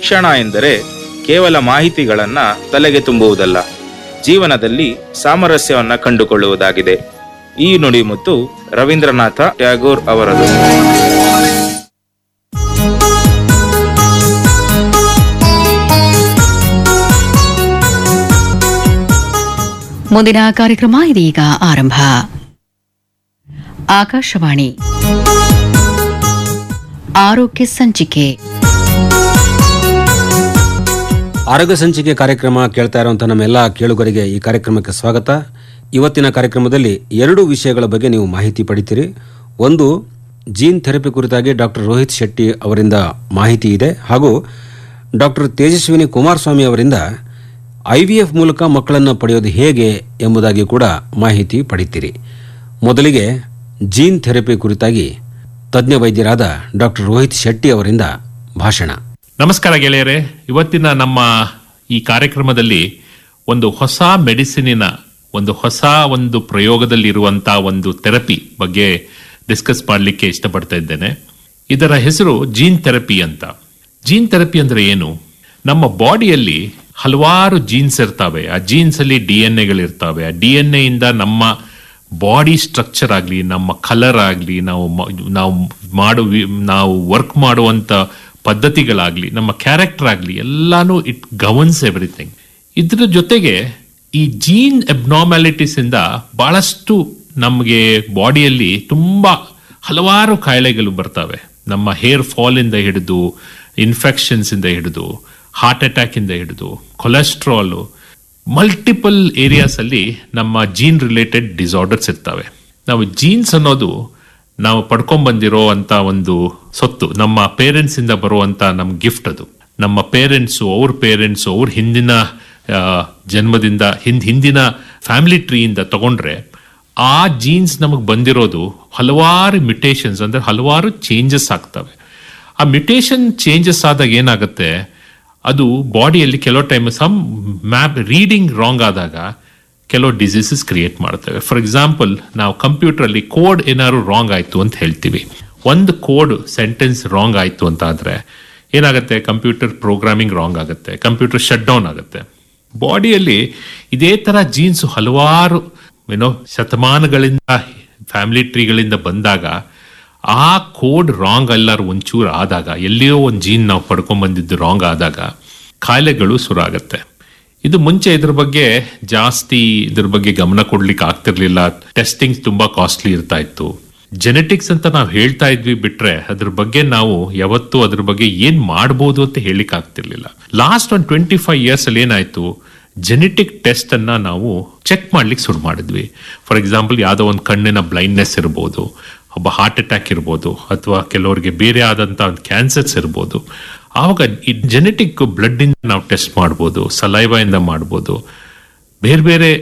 ಶಿಕ್ಷಣ ಎಂದರೆ ಕೇವಲ ಮಾಹಿತಿಗಳನ್ನ ತಲೆಗೆ ತುಂಬುವುದಲ್ಲ ಜೀವನದಲ್ಲಿ ಸಾಮರಸ್ಯವನ್ನ ಕಂಡುಕೊಳ್ಳುವುದಾಗಿದೆ ಈ ನುಡಿಮುತ್ತು ರವೀಂದ್ರನಾಥ ಟ್ಯಾಗೋರ್ ಅವರದು ಮುಂದಿನ ಕಾರ್ಯಕ್ರಮ ಇದೀಗ ಆರಂಭ ಆಕಾಶವಾಣಿ ಆರೋಗ್ಯ ಸಂಚಿಕೆ ಆರೋಗ್ಯ ಸಂಚಿಕೆ ಕಾರ್ಯಕ್ರಮ ಕೇಳ್ತಾ ಇರುವಂತಹ ನಮ್ಮೆಲ್ಲ ಕೇಳುಗರಿಗೆ ಈ ಕಾರ್ಯಕ್ರಮಕ್ಕೆ ಸ್ವಾಗತ ಇವತ್ತಿನ ಕಾರ್ಯಕ್ರಮದಲ್ಲಿ ಎರಡು ವಿಷಯಗಳ ಬಗ್ಗೆ ನೀವು ಮಾಹಿತಿ ಪಡಿತೀರಿ ಒಂದು ಜೀನ್ ಥೆರಪಿ ಕುರಿತಾಗಿ ಡಾಕ್ಟರ್ ರೋಹಿತ್ ಶೆಟ್ಟಿ ಅವರಿಂದ ಮಾಹಿತಿ ಇದೆ ಹಾಗೂ ಡಾಕ್ಟರ್ ತೇಜಸ್ವಿನಿ ಕುಮಾರಸ್ವಾಮಿ ಅವರಿಂದ ಐ ವಿ ಎಫ್ ಮೂಲಕ ಮಕ್ಕಳನ್ನು ಪಡೆಯೋದು ಹೇಗೆ ಎಂಬುದಾಗಿ ಕೂಡ ಮಾಹಿತಿ ಪಡಿತೀರಿ ಮೊದಲಿಗೆ ಜೀನ್ ಥೆರಪಿ ಕುರಿತಾಗಿ ತಜ್ಞ ವೈದ್ಯರಾದ ಡಾಕ್ಟರ್ ರೋಹಿತ್ ಶೆಟ್ಟಿ ಅವರಿಂದ ಭಾಷಣ ನಮಸ್ಕಾರ ಗೆಳೆಯರೆ ಇವತ್ತಿನ ನಮ್ಮ ಈ ಕಾರ್ಯಕ್ರಮದಲ್ಲಿ ಒಂದು ಹೊಸ ಮೆಡಿಸಿನಿನ ಒಂದು ಹೊಸ ಒಂದು ಪ್ರಯೋಗದಲ್ಲಿರುವಂತ ಒಂದು ಥೆರಪಿ ಬಗ್ಗೆ ಡಿಸ್ಕಸ್ ಮಾಡಲಿಕ್ಕೆ ಇಷ್ಟಪಡ್ತಾ ಇದ್ದೇನೆ ಇದರ ಹೆಸರು ಜೀನ್ ಥೆರಪಿ ಅಂತ ಜೀನ್ ಥೆರಪಿ ಅಂದ್ರೆ ಏನು ನಮ್ಮ ಬಾಡಿಯಲ್ಲಿ ಹಲವಾರು ಜೀನ್ಸ್ ಇರ್ತವೆ ಆ ಜೀನ್ಸ್ ಅಲ್ಲಿ ಡಿ ಎನ್ ಎಗಳಿರ್ತವೆ ಆ ಡಿ ಎನ್ ಎ ಇಂದ ನಮ್ಮ ಬಾಡಿ ಸ್ಟ್ರಕ್ಚರ್ ಆಗಲಿ ನಮ್ಮ ಕಲರ್ ಆಗಲಿ ನಾವು ಮ- ನಾವು ಮಾಡೋ ವಿ- ನಾವು ವರ್ಕ್ ಮಾಡುವಂತ ಪದ್ಧತಿಗಳಾಗ್ಲಿ ನಮ್ಮ ಕ್ಯಾರೆಕ್ಟರ್ ಆಗಲಿ ಎಲ್ಲಾನು ಇಟ್ ಗವರ್ನ್ಸ್ ಎವ್ರಿಥಿಂಗ್ ಇದ್ರ ಜೊತೆಗೆ ಈ ಜೀನ್ ಅಬ್ನಾರ್ಮ್ಯಾಲಿಟೀಸ್ ಇಂದ ಬಹಳಷ್ಟು ನಮಗೆ ಬಾಡಿಯಲ್ಲಿ ತುಂಬಾ ಹಲವಾರು ಕಾಯಿಲೆಗಳು ಬರ್ತವೆ ನಮ್ಮ ಹೇರ್ ಫಾಲ್ ಇಂದ ಹಿಡಿದು ಇನ್ಫೆಕ್ಷನ್ಸ್ ಇಂದ ಹಿಡಿದು ಹಾರ್ಟ್ ಅಟ್ಯಾಕ್ ಇಂದ ಹಿಡಿದು ಕೊಲೆಸ್ಟ್ರಾಲ್ ಮಲ್ಟಿಪಲ್ ಏರಿಯಾಸ್ ಅಲ್ಲಿ ನಮ್ಮ ಜೀನ್ ರಿಲೇಟೆಡ್ ಡಿಸಾರ್ಡರ್ಸ್ ಇರ್ತವೆ ನಾವು ಜೀನ್ಸ್ ಅನ್ನೋದು ನಾವು ಪಡ್ಕೊಂಡ್ ಬಂದಿರೋ ಅಂತ ಒಂದು ಸೊತ್ತು ನಮ್ಮ ಪೇರೆಂಟ್ಸ್ ಇಂದ ಬರುವಂತ ನಮ್ ಗಿಫ್ಟ್ ಅದು ನಮ್ಮ ಪೇರೆಂಟ್ಸು ಅವ್ರ ಪೇರೆಂಟ್ಸು ಅವ್ರ ಹಿಂದಿನ ಆ, ಜನ್ಮದಿಂದ ಹಿಂದ್ ಹಿಂದಿನ ಫ್ಯಾಮಿಲಿ ಟ್ರೀಯಿಂದ ತಗೊಂಡ್ರೆ ಆ ಜೀನ್ಸ್ ನಮಗೆ ಬಂದಿರೋದು ಹಲವಾರು ಮ್ಯುಟೇಷನ್ಸ್ ಅಂದ್ರೆ ಹಲವಾರು ಚೇಂಜಸ್ ಆಗ್ತವೆ ಆ ಮ್ಯುಟೇಷನ್ ಚೇಂಜಸ್ ಆದಾಗ ಏನಾಗುತ್ತೆ ಅದು ಬಾಡಿಯಲ್ಲಿ ಕೆಲವು time some map reading wrong ಆದಾಗ ಕೆಲವು ಡಿಸೀಸಸ್ ಕ್ರಿಯೇಟ್ ಮಾಡ್ತೇವೆ ಫಾರ್ ಎಕ್ಸಾಂಪಲ್ ನಾವು ಕಂಪ್ಯೂಟರ್ ಅಲ್ಲಿ ಕೋಡ್ ಏನಾದ್ರು ರಾಂಗ್ ಆಯ್ತು ಅಂತ ಹೇಳ್ತೀವಿ ಒಂದು ಕೋಡ್ ಸೆಂಟೆನ್ಸ್ ರಾಂಗ್ ಆಯ್ತು ಅಂತ ಆದ್ರೆ ಏನಾಗುತ್ತೆ ಕಂಪ್ಯೂಟರ್ ಪ್ರೋಗ್ರಾಮಿಂಗ್ ರಾಂಗ್ ಆಗುತ್ತೆ ಕಂಪ್ಯೂಟರ್ ಶಟ್ ಡೌನ್ ಆಗುತ್ತೆ ಬಾಡಿಯಲ್ಲಿ ಇದೇ ತರ ಜೀನ್ಸ್ ಹಲವಾರು ಏನೋ ಶತಮಾನಗಳಿಂದ ಫ್ಯಾಮಿಲಿ ಟ್ರೀಗಳಿಂದ ಬಂದಾಗ ಆ ಕೋಡ್ ರಾಂಗ್ ಎಲ್ಲಾರು ಒಂಚೂರು ಆದಾಗ ಎಲ್ಲಿಯೋ ಒಂದು ಜೀನ್ ನಾವು ಪಡ್ಕೊಂಡ್ ಬಂದಿದ್ದು ರಾಂಗ್ ಆದಾಗ ಕಾಯಿಲೆಗಳು ಶುರು ಆಗತ್ತೆ ಇದು ಮುಂಚೆ ಇದ್ರ ಬಗ್ಗೆ ಜಾಸ್ತಿ ಇದ್ರ ಬಗ್ಗೆ ಗಮನ ಕೊಡ್ಲಿಕ್ಕೆ ಆಗ್ತಿರ್ಲಿಲ್ಲ ಟೆಸ್ಟಿಂಗ್ ತುಂಬಾ ಕಾಸ್ಟ್ಲಿ ಇರ್ತಾ ಇತ್ತು ಜೆನೆಟಿಕ್ಸ್ ಅಂತ ನಾವು ಹೇಳ್ತಾ ಇದ್ವಿ ಬಿಟ್ರೆ ಅದ್ರ ಬಗ್ಗೆ ನಾವು ಯಾವತ್ತೂ ಅದ್ರ ಬಗ್ಗೆ ಏನ್ ಮಾಡ್ಬೋದು ಅಂತ ಹೇಳಿಕ್ ಆಗ್ತಿರ್ಲಿಲ್ಲ ಲಾಸ್ಟ್ ಒಂದು ಟ್ವೆಂಟಿ ಫೈವ್ ಇಯರ್ಸ್ ಅಲ್ಲಿ ಏನಾಯ್ತು ಜೆನೆಟಿಕ್ ಟೆಸ್ಟ್ ಅನ್ನ ನಾವು ಚೆಕ್ ಮಾಡ್ಲಿಕ್ಕೆ ಶುರು ಮಾಡಿದ್ವಿ ಫಾರ್ ಎಕ್ಸಾಂಪಲ್ ಯಾವ್ದೋ ಒಂದು ಕಣ್ಣಿನ ಬ್ಲೈಂಡ್ನೆಸ್ ಇರ್ಬೋದು ಒಬ್ಬ ಹಾರ್ಟ್ ಅಟ್ಯಾಕ್ ಇರ್ಬೋದು ಅಥವಾ ಕೆಲವರಿಗೆ ಬೇರೆ ಆದಂತ ಒಂದು ಕ್ಯಾನ್ಸರ್ಸ್ ಇರ್ಬೋದು ಆವಾಗ ಈ ಜೆನೆಟಿಕ್ ಬ್ಲಡ್ ಇಂದ ನಾವು ಟೆಸ್ಟ್ ಮಾಡ್ಬೋದು ಸಲೈವಾ ಇಂದ ಮಾಡ್ಬೋದು ಬೇರೆ ಬೇರೆ